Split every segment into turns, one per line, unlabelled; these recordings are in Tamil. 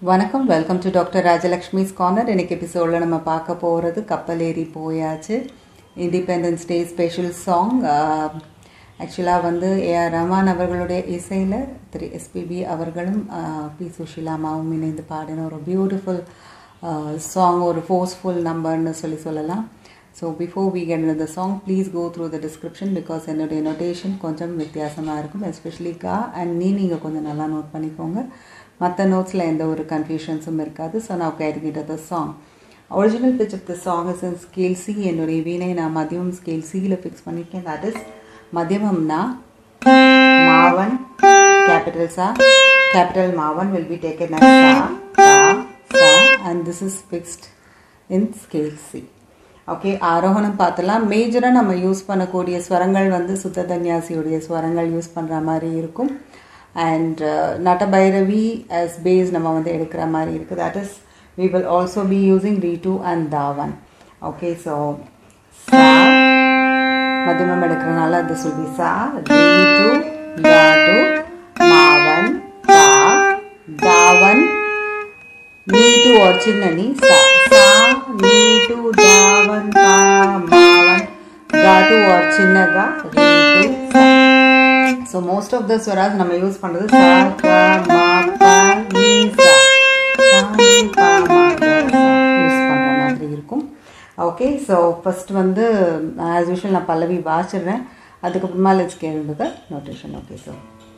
வணக்கம் welcome to doctor Rajalakshmi's corner இன்னைக்கு எபிசோடில் நம்ம பார்க்க போகிறது கப்பலேறி போயாச்சு இண்டிபெண்டன்ஸ் டே ஸ்பெஷல் சாங் ஆக்சுவலாக வந்து ஏஆர் ரஹ்மான் அவர்களுடைய இசையில் திரு எஸ்பிபி அவர்களும் ஆஹ், பி சுஷிலாமாவும் இணைந்து பாடின ஒரு பியூட்டிஃபுல் சாங் ஒரு ஃபோர்ஸ்ஃபுல் நம்பர்னு சொல்லி சொல்லலாம் ஸோ பிஃபோர் வி கெட் இந்த song please go through the description because என்னுடைய நோட்டேஷன் கொஞ்சம் வித்தியாசமாக இருக்கும் எஸ்பெஷலி கா அண்ட் நீ நீங்கள் கொஞ்சம் நல்லா நோட் பண்ணிக்கோங்க மற்ற நோட்ஸில் எந்த ஒரு கன்ஃபியூஷன்ஸும் இருக்காது ஸோ நான் கேட்டுக்கிட்ட the song original pitch of the song is in scale C என்னுடைய வீணை நான் மதியம் ஸ்கேல் சியில் ஃபிக்ஸ் பண்ணியிருக்கேன் தட் இஸ் மதியமம்னா மாவன் கேபிட்டல் சா கேபிட்டல் மாவன் வில் பி டேக்கன் as சா சா சா and this is fixed in scale C okay ஆரோகணம் பார்த்தலாம் மேஜராக நம்ம யூஸ் பண்ணக்கூடிய ஸ்வரங்கள் வந்து சுத்த தன்யாசியுடைய ஸ்வரங்கள் யூஸ் பண்ணுற மாதிரி இருக்கும் அண்ட் நட்டபைரவி as பேஸ் நம்ம வந்து எடுக்கிற மாதிரி இருக்குது that is we will also be using ரீட்டு அண்ட் தாவன் ஓகே ஸோ சா மத்தியமம் எடுக்கிறனால this will be சா ரீட்டு தாட்டு மாவன் சா தாவன் நீட்டு or சின்ன நீ சா சா நீட்டு தாவன் பா மாவன் தாட்டு or சின்னதா ரீட்டு சா so most of the swaras நம்ம யூஸ் பண்ணுறது சா பா மா பா நீ சா சா நீ பா மா கா சா யூஸ் பண்ணுற மாதிரி இருக்கும் ஓகே ஸோ ஃபர்ஸ்ட் வந்து ஆஸ் யூஷுவல் நான் பல்லவி வாசிடுறேன் அதுக்கப்புறமா லெட்ஸ் கேள்வி notation okay so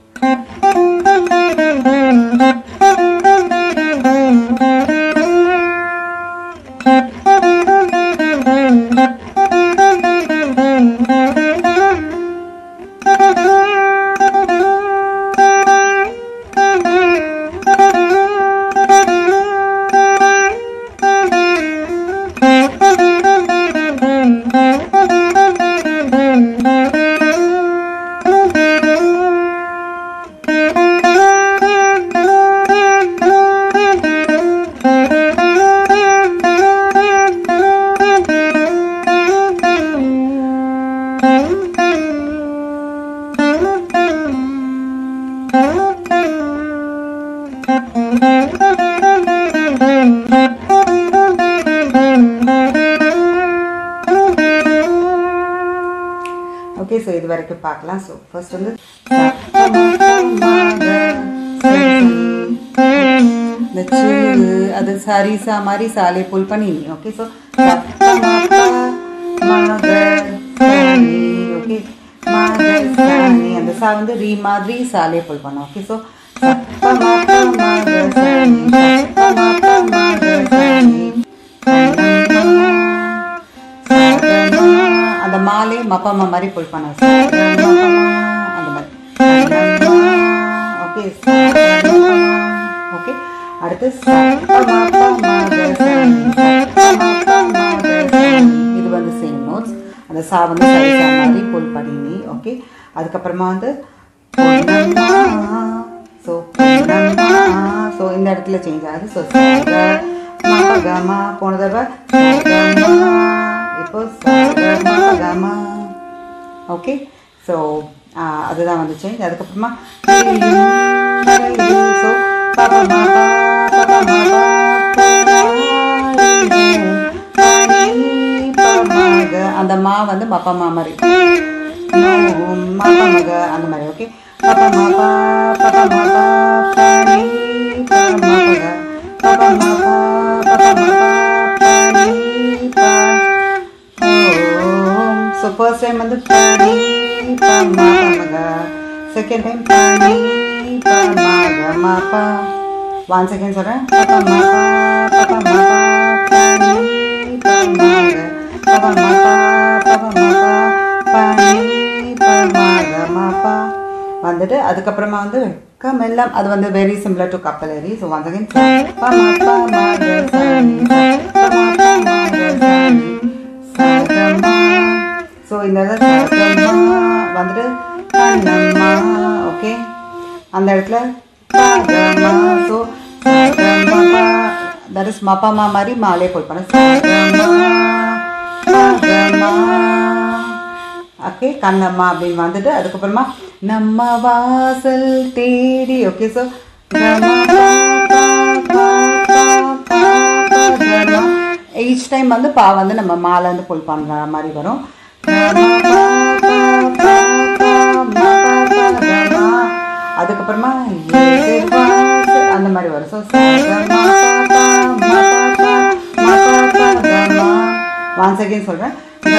okay so இது வரைக்கும் பார்க்கலாம் ஸோ ஃபர்ஸ்ட் வந்து இந்த சிறு அது சரிசா மாதிரி சாலை புல் பண்ணி ஓகே ஸோ ஓகே அந்த சா வந்து ரீ மாதிரி சாலை புல் பண்ணோம் ஓகே ஸோ அந்த மாலை மப்பம்மா மாதிரி புல் பண்ண அந்த மாதிரி ஓகே ஓகே அடுத்து இது வந்து சேம் நோட்ஸ் அந்த சா வந்து சரிசா மாதிரி புல் பண்ணி ஓகே அதுக்கப்புறமா வந்து ஸோ ஸோ இந்த இடத்துல சேஞ்ச் ஆகுது ஸோ கமா போன தடவை இப்போ கமா ஓகே ஸோ அதுதான் வந்து சேஞ்ச் அதுக்கப்புறமா ஸோ அந்த மா வந்து மப்பா மா மாதிரி மாப்பா மக அந்த மாதிரி ஓகே பாப்பா மாப்பா பாப்பா மாப்பா பனி பாப்பா மாப்பா பாப்பா மாப்பா பாப்பா மாப்பா பனி பா ஓம் ஸோ ஃபர்ஸ்ட் டைம் வந்து பனி பா மாப்பா மக செகண்ட் டைம் பனி பா மக மாப்பா ஒன் செகண்ட் சொல்கிறேன் பாப்பா மாப்பா பாப்பா மாப்பா பனி பா மக பாப்பா மாப்பா பாப்பா மாப்பா பனி பா மக மாப்பா வந்துட்டு அதுக்கப்புறமா வந்து கம் எல்லாம் அது வந்து வெரி சிம்லர் டு கப்பலரி ஸோ ஒன்ஸ் அகைன் ப ம ப ம க ச நி ச ப ம ப ம க ச நி ச க ம ஸோ இந்த இடத்துல ச க ம வந்துட்டு கண்ணம்மா ஓகே அந்த இடத்துல ப க ம ஸோ ச க ம ப தட் இஸ் மப்பா மா மாதிரி மாலே போல் பண்ண ச க ம ப க ம ஓகே கண்ணம்மா அப்படின்னு வந்துட்டு அதுக்கப்புறமா நம்ம வாசல் தேடி ஓகே ஸோ டைம் வந்து பா வந்து நம்ம மாலை வந்து புல் பண்ணுற மாதிரி வரும் அதுக்கப்புறமா எதிர்பார்த்து அந்த மாதிரி வரும் ஸோ ஒன் செகண்ட் சொல்கிறேன்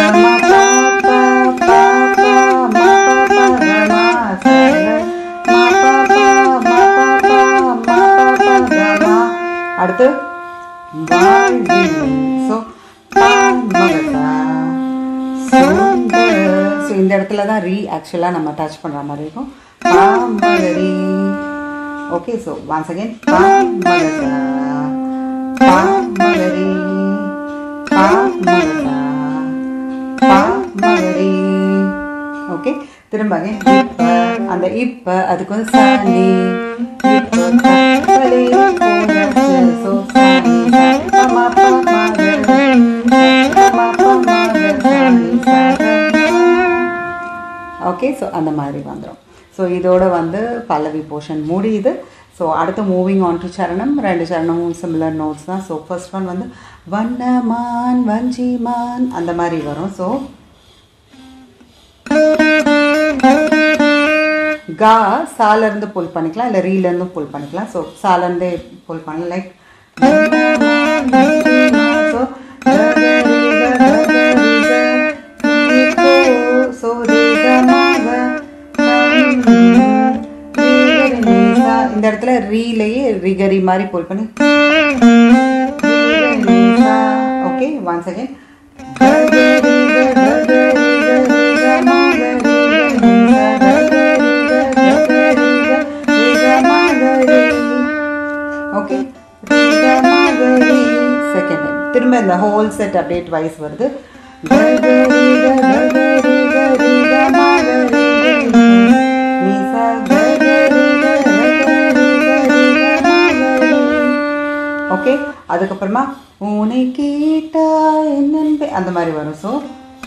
அடுத்து ஸோ ஸோ இந்த இடத்துல தான் ரீ ஆக்சுவலாக நம்ம டச் பண்ணுற மாதிரி இருக்கும் பாமகரி ஓகே ஸோ ஒன்ஸ் அகேன் பாமகசா பாமகரி பாமகசா பாமகரி ஓகே திரும்ப again இப்ப அந்த இப்ப அதுக்கு வந்து சாணி இப்ப கப்பலே போயாச்சு ஸோ சாணி சப்பமா பமகரி சப்பமா பமகரி சாணி சகமா ஓகே ஸோ அந்த மாதிரி வந்துடும் ஸோ இதோட வந்து பல்லவி போர்ஷன் முடியுது ஸோ அடுத்து மூவிங் ஆன் டு சரணம் ரெண்டு சரணமும் சிமிலர் நோட்ஸ் தான் ஸோ ஃபர்ஸ்ட் ஒன் வந்து வண்ணமான் வஞ்சிமான் அந்த மாதிரி வரும் ஸோ கா சால இருந்து புல் பண்ணிக்கலாம் இல்லை ரீல இருந்து புல் பண்ணிக்கலாம் ஸோ சால இருந்தே புல் பண்ணலாம் லைக் ஸோ ஸோ இந்த இடத்துல ரீலையே ரிகரி மாதிரி புல் பண்ணி okay once again okay second திரும்ப இந்த ஹோல் செட் அப்படியே ட்வைஸ் வருது ஓகே அதுக்கப்புறமா உன்னை கேட்டா என்ன அந்த மாதிரி வரும் so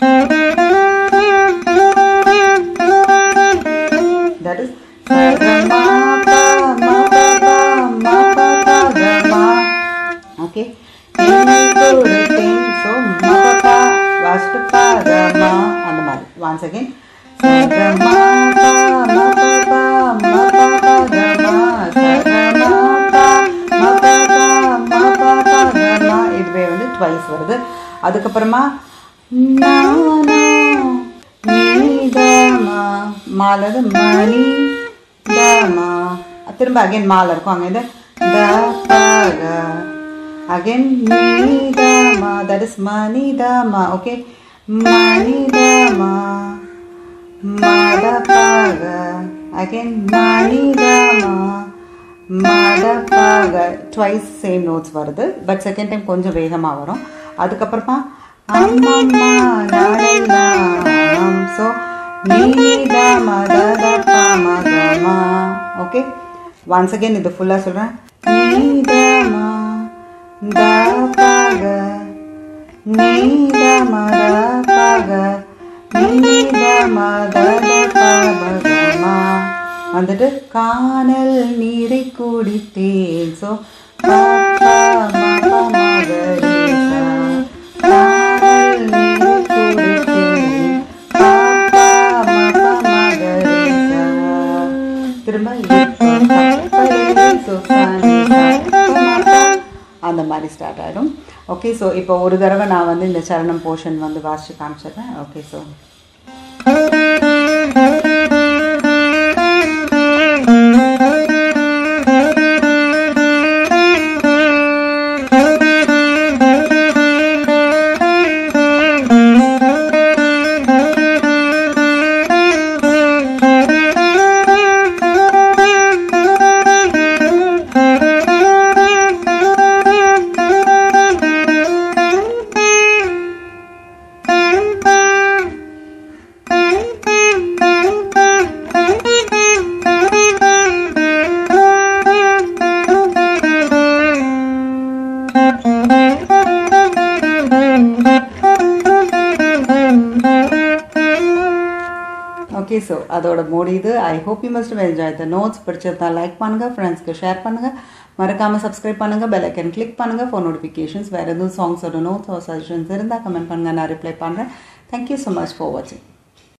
that is okay so மபா வாஸ்ட் பாதமா அந்த மாதிரி ஒன்ஸ் அகேன் இதுவே வந்து ட்வைஸ் வருது அதுக்கப்புறமா மாலது மணி தமா திரும்ப அகைன் மாலை இருக்கும் அங்கே இது the again nidama that is manidama okay manidama madapaga again manidama madapaga twice same notes வருது பட் செகண்ட் டைம் கொஞ்சம் வேகமாக வரும் அதுக்கப்புறமா அம்மம்மா நாடெல்லாம் ஸோ நீதம ததப்பா மகமா ஓகே ஒன்ஸ் அகேன் இது ஃபுல்லாக சொல்கிறேன் நீதமா தபக நீதமதபக நீதமதபகமா வந்துட்டு காணல் நீரை குடித்தேன் ஸோ காணல் நீரை குடித்தேன் திரும்ப அந்த மாதிரி ஸ்டார்ட் ஆகிடும் ஓகே ஸோ இப்போ ஒரு தடவை நான் வந்து இந்த சரணம் போர்ஷன் வந்து வாசிச்சு காமிச்சிடுறேன் ஓகே ஸோ ஓகே ஸோ அதோட முடியுது I hope you must enjoy the notes பிடிச்சிருந்தா லைக் பண்ணுங்கள் ஃப்ரெண்ட்ஸ்க்கு ஷேர் பண்ணுங்கள் மறக்காமல் சப்ஸ்கிரைப் பண்ணுங்கள் பெல் ஐக்கன் கிளிக் பண்ணுங்கள் ஃபோன் நோட்டிஃபிகேஷன்ஸ் வேறு எதுவும் சாங்ஸோட நோட்ஸ் சஜஷன்ஸ் இருந்தால் கமெண்ட் பண்ணுங்கள் நான் ரிப்ளை பண்ணுறேன் தேங்க்யூ ஸோ மச் ஃபார் வாட்சிங்